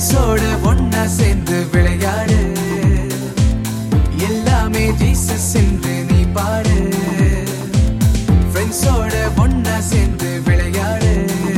ஃப்ரெண்ட்ஸோட ஒன்னா சேர்ந்து விளையாடு எல்லாமே ஜீசஸ் என்று நீ பாடு ஃப்ரெண்ட்ஸோட ஒன்னா சேர்ந்து விளையாடு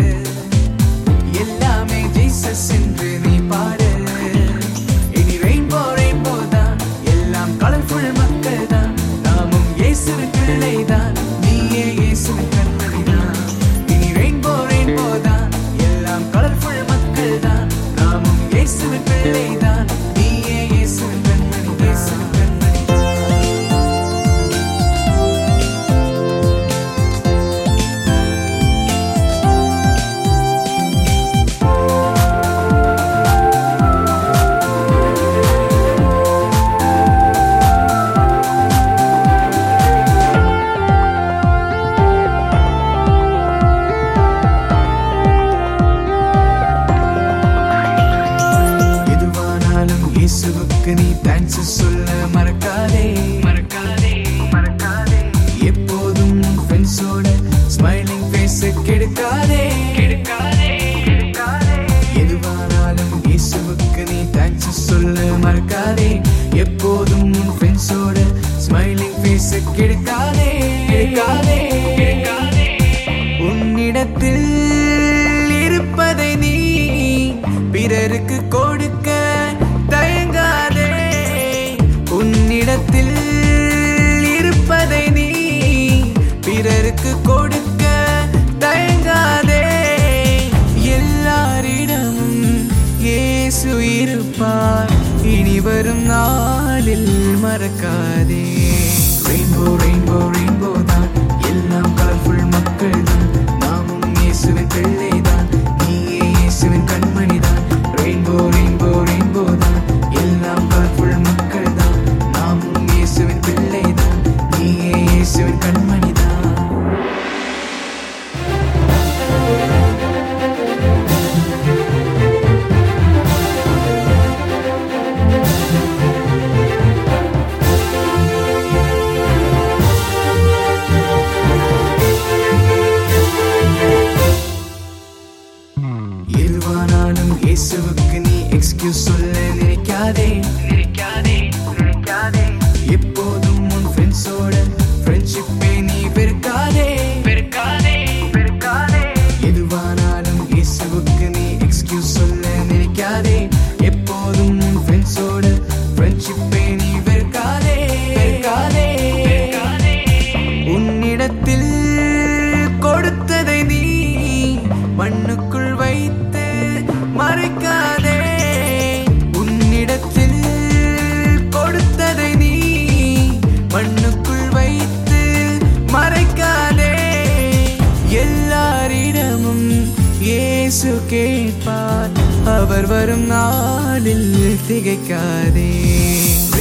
எல்லாமே ஜீசஸ் என்று நீ பாடு இனி ரெயின்போ ரெயின்போ தான் எல்லாம் கலர்ஃபுல் மக்கள் தான் நாமும் இயேசுவின் பிள்ளை தான் நீயே இயேசுவின் கண்மணி தான் இனி ரெயின்போ ரெயின்போ தான் எல்லாம் கலர்ஃபுல் மக்கள் தான் நாமும் இயேசுவின் பிள்ளை தான் நீயே இயேசுவின் கண்மணி இயேசுவின் கண்மணி எதுவானாலும் இயேசுவுக்கு நீ தேங்க்ஸ் சொல்ல மறக்காதே மறக்காதே மறக்காதே எப்போதும் ஃப்ரெண்ட்ஸோட ஸ்மைலிங் ஃபேஸ் கெடுக்காதே கெடுக்காதே எதுவானாலும் இயேசுவுக்கு நீ தேங்க்ஸ் சொல்ல மறக்காதே எப்போதும் ஃப்ரெண்ட்ஸோட ஸ்மைலிங் ஃபேஸ் கெடுக்காதே கெடுக்காதே உன்னிடத்தில் இருப்பதை நீ பிறருக்கு கொடுக்க தயங்காதே உன்னிடத்தில் இருப்பதை நீ பிறருக்கு கொடுக்க தயங்காதே எல்லாரிடமும் இயேசு இருப்பார் இனி வரும் நாளில் மறக்காதே ரெயின்போ ரெயின்போ ரெயின்போ தான் எல்லாம் கலர்ஃபுல் மக்கள் தான் நாமும் இயேசுவின் பிள்ளை தான் நீயே இயேசுவின் கண்மணி தான் ரெயின்போ ரெயின்போ ரெயின்போ தான் எல்லாம் கலர்ஃபுல் மக்கள் தான் நாமும் இயேசுவின் பிள்ளை தான் நீயே இயேசுவின் கண்மணி தான் எதுவானாலும் இயேசுவுக்கு நீ எக்ஸ்கியூஸ் சொல்ல நினைக்காதே நினைக்காதே நினைக்காதே எப்போதும் உன் ஃப்ரெண்ட்ஸோட ஃப்ரெண்ட்ஷிப்பை நீ பெருக்காதே பெருக்காதே பெருக்காதே எதுவானாலும் இயேசுவுக்கு நீ எக்ஸ்கியூஸ் சொல்ல நினைக்காதே எப்போதும் உன் ஃப்ரெண்ட்ஸோட ஃப்ரெண்ட்ஷிப்பை நீ பெருக்காதே பெருக்காதே உன்னிடத்தில் கொடுத்ததை நீ மண்ணுக்குள் வைத்து மறைக்காதே உன்னிடத்தில் கொடுத்ததை நீ மண்ணுக்குள் வைத்து மறைக்காதே எல்லாரிடமும் இயேசு கேட்பார் அவர் வரும் நாளில் திகைக்காதே